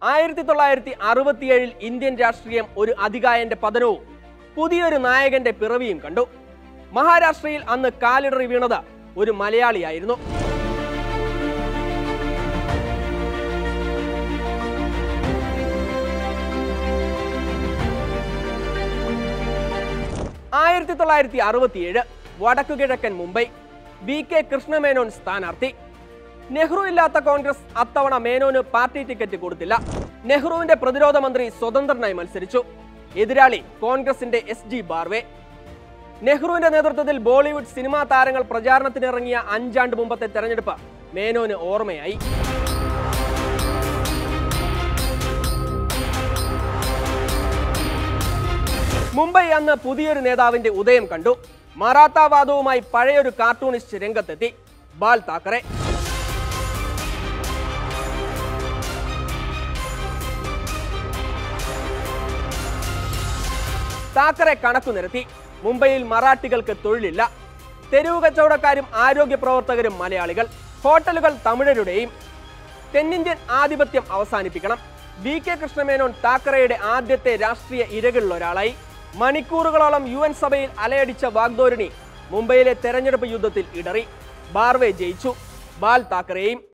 ആയിരത്തി തൊള്ളായിരത്തി അറുപത്തിയേഴിൽ ഇന്ത്യൻ രാഷ്ട്രീയം ഒരു അധികായന്റെ പതനവും പുതിയൊരു നായകന്റെ പിറവിയും കണ്ടു മഹാരാഷ്ട്രയിൽ അന്ന് കാലിടറി വീണത് ഒരു മലയാളിയായിരുന്നു ആയിരത്തി തൊള്ളായിരത്തി അറുപത്തിയേഴ് വടക്കു കിഴക്കൻ മുംബൈ വി കെ കൃഷ്ണമേനോൻ സ്ഥാനാർത്ഥി നെഹ്റു ഇല്ലാത്ത കോൺഗ്രസ് അത്തവണ മേനോന് പാർട്ടി ടിക്കറ്റ് കൊടുത്തില്ല നെഹ്റുവിന്റെ പ്രതിരോധ മന്ത്രി സ്വതന്ത്രനായി മത്സരിച്ചു എതിരാളി കോൺഗ്രസിന്റെ എസ് ജി ബാർവെ നെഹ്റുവിന്റെ നേതൃത്വത്തിൽ ബോളിവുഡ് സിനിമാ താരങ്ങൾ പ്രചാരണത്തിനിറങ്ങിയ അഞ്ചാണ്ട് മുമ്പത്തെ തെരഞ്ഞെടുപ്പ് മേനോന് ഓർമ്മയായി മുംബൈ അന്ന് പുതിയൊരു നേതാവിന്റെ ഉദയം കണ്ടു മറാത്താവാദവുമായി പഴയൊരു കാർട്ടൂണിസ്റ്റ് രംഗത്തെത്തി ബാൽ താക്കറെ താക്കറെ കണക്കു നിരത്തി മുംബൈയിൽ മറാഠികൾക്ക് തൊഴിലില്ല തെരുവ് കച്ചവടക്കാരും ആരോഗ്യ പ്രവർത്തകരും മലയാളികൾ ഹോട്ടലുകൾ തമിഴരുടെയും തെന്നിന്ത്യൻ ആധിപത്യം അവസാനിപ്പിക്കണം വി കെ കൃഷ്ണമേനോൻ താക്കറയുടെ ആദ്യത്തെ രാഷ്ട്രീയ ഇരകളിൽ ഒരാളായി മണിക്കൂറുകളോളം യു എൻ സഭയിൽ അലയടിച്ച വാഗ്ദോരണി മുംബൈയിലെ തെരഞ്ഞെടുപ്പ് യുദ്ധത്തിൽ ഇടറി ബാർവെ ജയിച്ചു ബാൽ താക്കറെയും